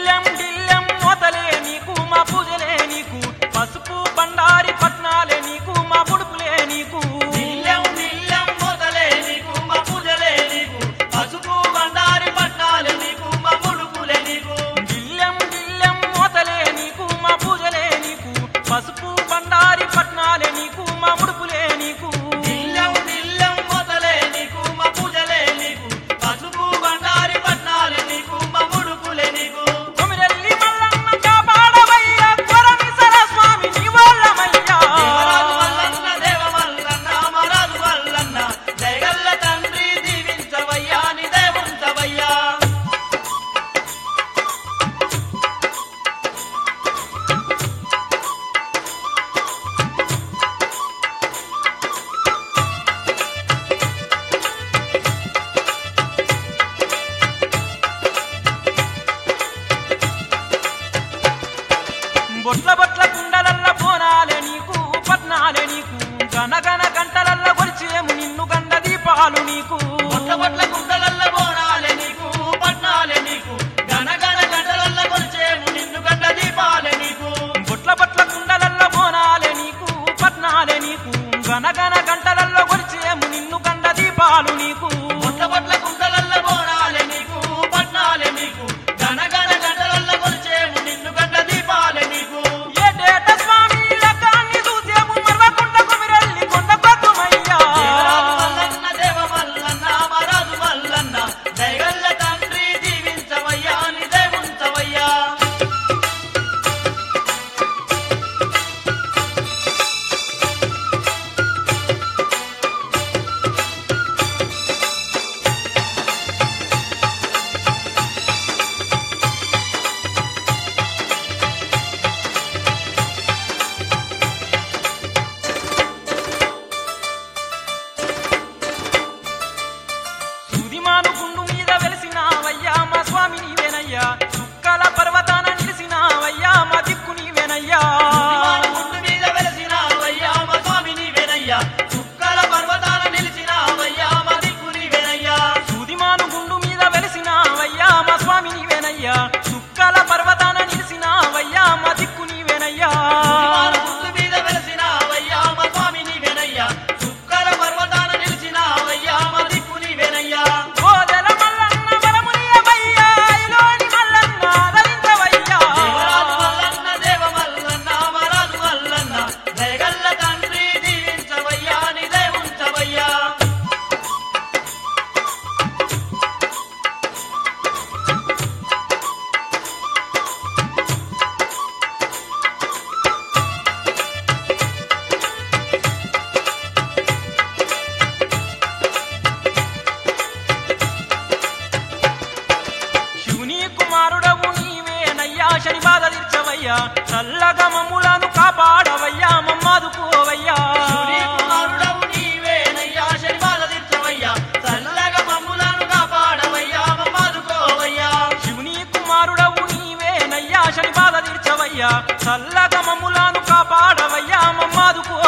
దిల్లెం దిల్లెం మోతలే నీకు మా పూజలే నీకు పసుపు బండారి పట్నాలే నీకు మా ముడుపులే నీకు నిల్లం నిల్లం మొదలే నీకు మా పూజలే నీకు పసుపు బండారి పట్నాలే నీకు మా ముడుపులే నీకు దిల్లెం దిల్లెం మోతలే నీకు మా పూజలే నీకు పసుపు బండారి పట్నాలే నీకు మా ముడుపులే నీకు నిల్లం నిల్లం మొదలే నీకు మా పూజలే నీకు పసుపు బండారి పట్నాలే నీకు మా ముడుపులే నీకు కొమిరెల్లి మల్లన్న కాపాడవయ్యా కొరమి సరస్వామి నీ వాళ్ళమయ్యా దేవరాజు మల్లన్న దేవ మల్లన్న మరాజు మల్లన్న జయగల్ల తండ్రి దీవించవయ్యా నీ దేవుంచవయ్యా బొట్ల బొట్ల కుండలల్ల బోనాలే నీకు పట్నాలే నీకు గనగన గంటలల్ల కొలిచేము నిన్ను గండ దీపాలు నీకు పొట్ల పొట్ల గుండలల్ల బోనాలే నీకు పట్నాలే నీకు గనగన గంటలల్ల కొలిచేము నిన్ను గంట దీపాలే నీకు బొట్ల బొట్ల కుండలల్ల బోనాలే నీకు పట్నాలే నీకు గనగన గంటలల్ల కొలిచేము నిన్ను గండ దీపాలు నీకు పొట్ల పొట్ల గుండలల్ల బోనాలే నీకు పట్నాలే నీకు గనగన గంటలల్ల కొలిచేము నిన్ను గంట దీపాలే నీకు ఏటేట స్వామి లగ్గాన్ని చూసేము మరవకుండ కొమిరెల్లి కొండ పద్దుమయ్యా దేవరాజు మల్లన్న దేవ మల్లన్న మరాజు మల్లన్న దయగల్ల తండ్రి దీవించవయ్యా నీ దేవుంచవయ్యా సూదిమాను గుండు మీద వెలిసినావయ్యా మా స్వామి నీవేనయ్యా చుక్కల పర్వతాన నిలిసినావయ్యా మా దిక్కు నీవేనయ్యా విమాన ముందు మీద వెలసినావయ్యా మా స్వామి నీవేనయ్యా చుక్కల పర్వతాన నిలిచినావయ్యా మా దిక్కు నీవేనయ్యా సూదిమాను గుండు మీద వెలిసినావయ్యా మా స్వామి నీవేనయ్యా చుక్కల పర్వతాన నిలిసినావయ్యా మా దిక్కు నీవేనయ్యా విమాన ముందు మీద వెలసినావయ్యా మా స్వామి నీవేనయ్యా చుక్కల పర్వతాన నిలిచినావయ్యా మా దిక్కు నీవేనయ్యా కోదెల మల్లన్న వరమునియవయ్యా ఐలోని మల్లన్న ధరించవయ్యా దేవరాజు మల్లన్న దేవ మల్లన్న మరాజు మల్లన్న దయగల్ల తండ్రి దీవించవయ్యా నీ దేవుంచవయ్యా శివుని కుమారుడవు నీవేనయ్యా శని బాధ తీర్చవయ్యా చల్లగా మమ్ములను కాపాడవయ్యా మమ్మాదుకోవయ్యా శివుని కుమారుడవు నీవేనయ్యా శనిబాల తీర్చవయ్యా చల్లగా మమ్ములను కాపాడవయ్యా మమ్మాదుకోవయ్యా శివుని కుమారుడవు నీవేనయ్యా శని బాధ తీర్చవయ్యా చల్లగా మమ్ములను కాపాడవయ్యా మమ్మాదుకోవయ్యా